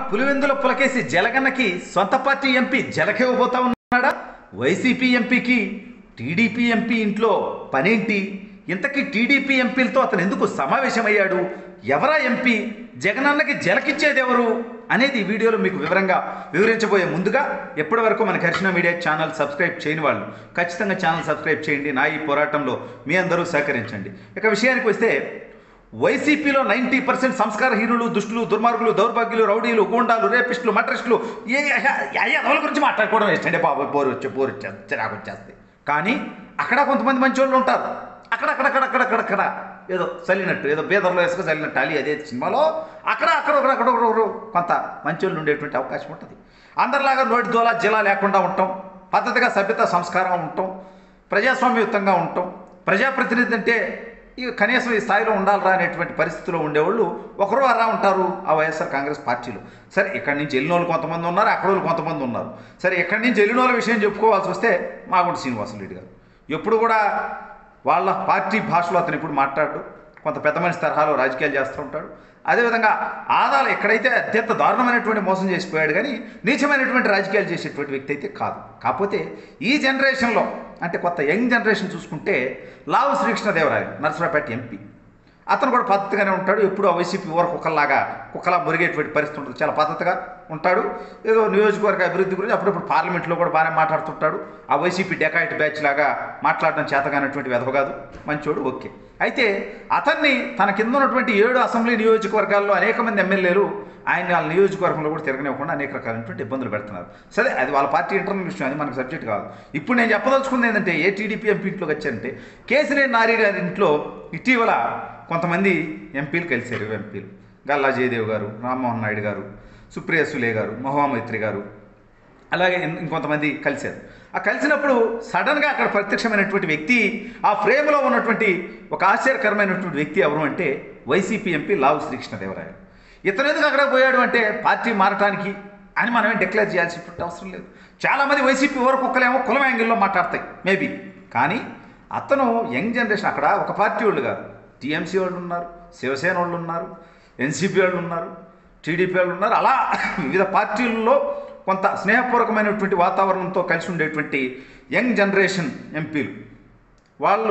పులివెందుల పులకేసి జలగన్నకి సొంత party MP జలకివ్వబోతా ఉన్నాడా YCP ఎంపీకి టీడీపీ ఎంపీ ఇంట్లో పనేంటి ఇంతకీ టీడీపీ ఎంపీలతో అతను ఎందుకు సమావేశమయ్యాడు ఎవరా ఎంపీ జగనన్నకి జలకిచ్చేది ఎవరు అనేది ఈ వీడియోలో మీకు వివరంగా వివరించబోయే ముందుగా ఎప్పటి వరకు మన కృష్ణ మీడియా ఛానల్ సబ్స్క్రైబ్ చేయని వాళ్ళు ఖచ్చితంగా ఛానల్ సబ్స్క్రైబ్ చేయండి నా ఈ పోరాటంలో మీ అందరూ సహకరించండి ఇక విషయానికి వస్తే వైసీపీలో నైంటీ పర్సెంట్ సంస్కారహీనులు దుష్టులు దుర్మార్గులు దౌర్భాగ్యులు రౌడీలు గూండాలు రేపిస్టులు మటరిస్టులు ఏ ఎవరి గురించి మాట్లాడుకోవడం ఇష్టండి బాబు బోరు వచ్చి బోరు వచ్చేది చిరాకు వచ్చేస్తే కానీ అక్కడ కొంతమంది మంచి వాళ్ళు ఉంటారు అక్కడక్కడక్కడక్కడక్కడక్కడ ఏదో చల్లినట్టు ఏదో బీదర్లో వేసుకు చల్లినట్టు అలి అదే సినిమాలో అక్కడ అక్కడ ఒకరు అక్కడ ఒకరు ఒకరు కొంత మంచి వాళ్ళు ఉండేటువంటి అవకాశం ఉంటుంది అందరిలాగా నోటి దోల జిల్లా లేకుండా ఉంటాం పద్ధతిగా సభ్యత సంస్కారం ఉంటాం ప్రజాస్వామ్యయుతంగా ఉంటాం ప్రజాప్రతినిధి అంటే ఈ కనీసం ఈ స్థాయిలో ఉండాలరా అనేటువంటి పరిస్థితిలో ఉండేవాళ్ళు ఒకరు అలా ఉంటారు ఆ వైఎస్ఆర్ కాంగ్రెస్ పార్టీలో సరే ఇక్కడి నుంచి వెళ్ళిన వాళ్ళు కొంతమంది ఉన్నారు అక్కడ వాళ్ళు కొంతమంది ఉన్నారు సరే ఇక్కడి నుంచి వెళ్ళిన వాళ్ళ విషయం చెప్పుకోవాల్సి వస్తే మాగుంటి శ్రీనివాసరెడ్డి గారు ఎప్పుడు కూడా వాళ్ళ పార్టీ భాషలో అతను ఇప్పుడు మాట్లాడు కొంత పెద్ద మనిషి తరహాలో రాజకీయాలు చేస్తూ ఉంటాడు అదేవిధంగా ఆదాలు ఎక్కడైతే అత్యంత దారుణమైనటువంటి మోసం చేసిపోయాడు కానీ నీచమైనటువంటి రాజకీయాలు చేసేటువంటి వ్యక్తి అయితే కాదు కాకపోతే ఈ జనరేషన్లో అంటే కొత్త యంగ్ జనరేషన్ చూసుకుంటే లావు శ్రీకృష్ణదేవరాయలు నరసరావుపేట ఎంపీ అతను కూడా పద్ధతిగానే ఉంటాడు ఎప్పుడు ఆ వైసీపీ ఊర కుక్కల్లాగా కుక్కలా మురిగేటువంటి పరిస్థితి ఉంటుంది చాలా పద్ధతిగా ఉంటాడు ఏదో నియోజకవర్గ అభివృద్ధి గురించి అప్పుడప్పుడు పార్లమెంట్లో కూడా బాగానే మాట్లాడుతుంటాడు ఆ వైసీపీ డెకాయిట్ బ్యాచ్ లాగా మాట్లాడడం చేతగానటువంటి వెధవ కాదు మంచోడు ఓకే అయితే అతన్ని తన కింద ఉన్నటువంటి ఏడు అసెంబ్లీ నియోజకవర్గాల్లో అనేక మంది ఎమ్మెల్యేలు ఆయన వాళ్ళ నియోజకవర్గంలో కూడా తిరగనివ్వకుండా అనేక రకాలైనటువంటి ఇబ్బందులు పెడుతున్నారు సరే అది వాళ్ళ పార్టీ ఇంటర్నల్ విషయం అది మనకు సబ్జెక్ట్ కాదు ఇప్పుడు నేను చెప్పదలుచుకుంది ఏంటంటే ఏ టీడీపీ ఎంపీ ఇంట్లోకి వచ్చారంటే కేసీఆర్ నారి గారి ఇంట్లో ఇటీవల కొంతమంది ఎంపీలు కలిశారు ఎంపీలు గల్లా జయదేవ్ గారు రామ్మోహన్ నాయుడు గారు సుప్రియ సులే గారు మహువా మైత్రి గారు అలాగే ఇం- ఇంకొంతమంది కలిశారు ఆ కలిసినప్పుడు సడన్గా అక్కడ ప్రత్యక్షమైనటువంటి వ్యక్తి ఆ ఫ్రేమ్లో ఉన్నటువంటి ఒక ఆశ్చర్యకరమైనటువంటి వ్యక్తి ఎవరు అంటే వైసీపీ ఎంపీ లావు శ్రీకృష్ణదేవరాయలు ఇతను ఎందుకు అక్కడ పోయాడు అంటే పార్టీ మారటానికి అని మనమే డిక్లేర్ చేయాల్సినటువంటి అవసరం లేదు చాలామంది వైసీపీ ఊర కుక్కలేమో కులం యాంగిల్లో మాట్లాడతాయి మేబీ కానీ అతను యంగ్ జనరేషన్ అక్కడ ఒక పార్టీ వాళ్ళు కాదు టీఎంసీ వాళ్ళు ఉన్నారు శివసేన వాళ్ళు ఉన్నారు ఎన్సీపీ వాళ్ళు ఉన్నారు టీడీపీ వాళ్ళు ఉన్నారు అలా వివిధ పార్టీల్లో కొంత స్నేహపూర్వకమైనటువంటి వాతావరణంతో కలిసి ఉండేటువంటి యంగ్ జనరేషన్ ఎంపీలు వాళ్ళు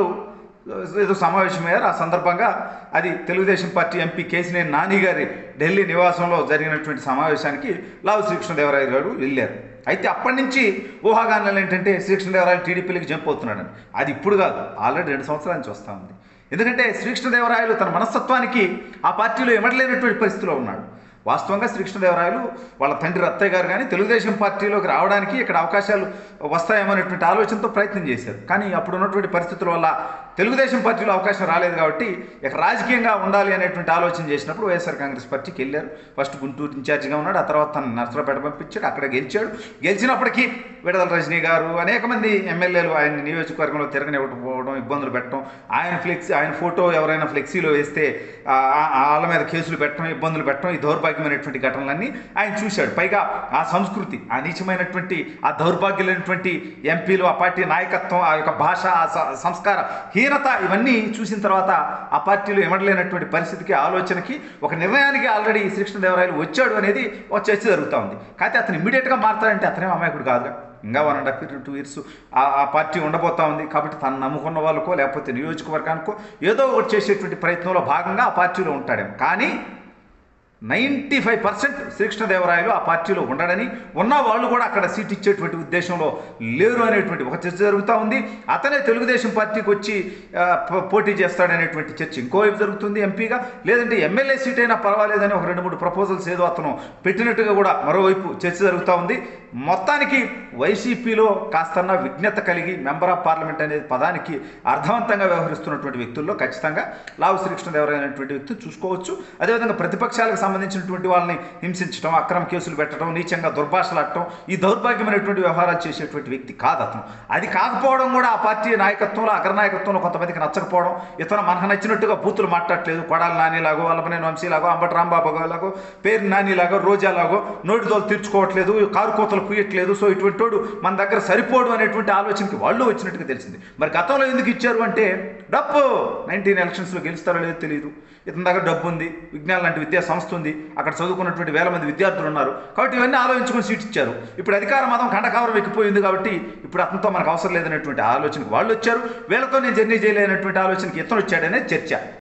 ఏదో సమావేశమయ్యారు ఆ సందర్భంగా అది తెలుగుదేశం పార్టీ ఎంపీ కేసినేని నాని గారి ఢిల్లీ నివాసంలో జరిగినటువంటి సమావేశానికి లావు శ్రీకృష్ణదేవరాయలు గారు వెళ్ళారు అయితే అప్పటి నుంచి ఊహాగానాలు ఏంటంటే శ్రీకృష్ణదేవరాయలు టీడీపీలకు జంప్ అవుతున్నాడని అది ఇప్పుడు కాదు ఆల్రెడీ రెండు సంవత్సరాల నుంచి వస్తూ ఉంది ఎందుకంటే శ్రీకృష్ణదేవరాయలు తన మనస్తత్వానికి ఆ పార్టీలో ఎమడలేనటువంటి పరిస్థితిలో ఉన్నాడు వాస్తవంగా శ్రీకృష్ణదేవరాయలు వాళ్ళ తండ్రి రత్తయ్య గారు కానీ తెలుగుదేశం పార్టీలోకి రావడానికి ఇక్కడ అవకాశాలు వస్తాయేమనేటువంటి ఆలోచనతో ప్రయత్నం చేశారు కానీ అప్పుడు ఉన్నటువంటి పరిస్థితుల వల్ల తెలుగుదేశం పార్టీలో అవకాశం రాలేదు కాబట్టి ఇక రాజకీయంగా ఉండాలి అనేటువంటి ఆలోచన చేసినప్పుడు వైఎస్ఆర్ కాంగ్రెస్ పార్టీకి వెళ్ళారు ఫస్ట్ గుంటూరు ఇన్ఛార్జిగా ఉన్నాడు ఆ తర్వాత తను నర్సరాపేట పంపించాడు అక్కడ గెలిచాడు గెలిచినప్పటికీ విడదల రజనీ గారు అనేక మంది ఎమ్మెల్యేలు ఆయన నియోజకవర్గంలో తిరగనివ్వకపోవడం ఇబ్బందులు పెట్టడం ఆయన ఫ్లెక్సీ ఆయన ఫోటో ఎవరైనా ఫ్లెక్సీలో వేస్తే ఆ- ఆ- వాళ్ళ మీద కేసులు పెట్టడం ఇబ్బందులు పెట్టడం ఈ దౌర్భాగ్యమైనటువంటి ఘటనలన్నీ ఆయన చూశాడు పైగా ఆ సంస్కృతి ఆ నీచమైనటువంటి ఆ దౌర్భాగ్యమైనటువంటి ఎంపీలు ఆ పార్టీ నాయకత్వం ఆ యొక్క భాష ఆ స- సంస్కార హీనత ఇవన్నీ చూసిన తర్వాత ఆ పార్టీలో ఎమడలేనటువంటి పరిస్థితికి ఆలోచనకి ఒక నిర్ణయానికి ఆల్రెడీ శ్రీకృష్ణదేవరాయలు వచ్చాడు అనేది ఒక చర్చ జరుగుతూ ఉంది కాకపోతే అతను ఇమీడియట్గా మారుతాడంటే అతనే అమాయకుడు కాదుగా ఇంకా one and half year two years ఆ ఆ పార్టీ ఉండబోతా ఉంది కాబట్టి తను నమ్ముకున్న వాళ్ళకో లేకపోతే నియోజకవర్గానికో ఏదో ఒకటి చేసేటువంటి ప్రయత్నంలో భాగంగా ఆ పార్టీలో ఉంటాడేమో కానీ నైంటీ ఫైవ్ పర్సెంట్ శ్రీకృష్ణదేవరాయలు ఆ పార్టీలో ఉండడని ఉన్న వాళ్ళు కూడా అక్కడ సీట్ ఇచ్చేటువంటి ఉద్దేశంలో లేరు అనేటువంటి ఒక చర్చ జరుగుతూ ఉంది అతనే తెలుగుదేశం పార్టీకి వచ్చి ఆ, పో- పోటీ చేస్తాడనేటువంటి చర్చ ఇంకోవైపు జరుగుతుంది ఎంపీగా లేదంటే ఎమ్మెల్యే సీట్ అయినా పర్వాలేదని ఒక రెండు మూడు ప్రపోజల్స్ ఏదో అతను పెట్టినట్టుగా కూడా మరోవైపు చర్చ జరుగుతూ ఉంది మొత్తానికి వైసీపీలో కాస్తన్న విజ్ఞత కలిగి మెంబర్ ఆఫ్ పార్లమెంట్ అనే పదానికి అర్థవంతంగా వ్యవహరిస్తున్నటువంటి వ్యక్తుల్లో ఖచ్చితంగా లావు శ్రీకృష్ణదేవరాయ అనేటువంటి వ్యక్తి చూసుకోవచ్చు అదేవిధంగా ప్రతిపక్షాలకు సంబంధించినటువంటి వాళ్ళని హింసించడం అక్రమ కేసులు పెట్టడం నీచంగా దుర్భాషలాడటం ఈ దౌర్భాగ్యమైనటువంటి వ్యవహారాలు చేసేటువంటి వ్యక్తి కాదు అతను అది కాకపోవడం కూడా ఆ పార్టీ నాయకత్వంలో అగ్రనాయకత్వంలో కొంతమందికి నచ్చకపోవడం ఇతను మనకు నచ్చినట్టుగా బూతులు మాట్లాడట్లేదు కొడాలి నానిలాగో వల్లభనేని వంశీలాగో అంబటి రాంబాబు లాగో పేరు నానిలాగో రోజాలాగో నోటి దోలు తీర్చుకోవట్లేదు కారు కోతలు పూయట్లేదు సో ఇటువంటి వాడు మన దగ్గర సరిపోడు అనేటువంటి ఆలోచనకి వాళ్ళు వచ్చినట్టుగా తెలిసింది మరి గతంలో ఎందుకు ఇచ్చారు అంటే డప్పు నైన్టీన్ ఎలక్షన్స్లో గెలుస్తారో లేదో తెలియదు ఇతని దగ్గర డబ్బు ఉంది విజ్ఞానం లాంటి విద్యా సంస్థ ఉంది అక్కడ చదువుకున్నటువంటి వేల మంది విద్యార్థులు ఉన్నారు కాబట్టి ఇవన్నీ ఆలోచించుకుని సీట్ ఇచ్చారు ఇప్పుడు అధికార మతం ఖండకావరం ఎక్కిపోయింది కాబట్టి ఇప్పుడు అతనితో మనకు అవసరం లేదనేటువంటి ఆలోచనకు వాళ్ళు వచ్చారు వీళ్ళతో నేను జర్నీ చేయలేనటువంటి ఆలోచనకి ఇతను వచ్చాడనే చర్చ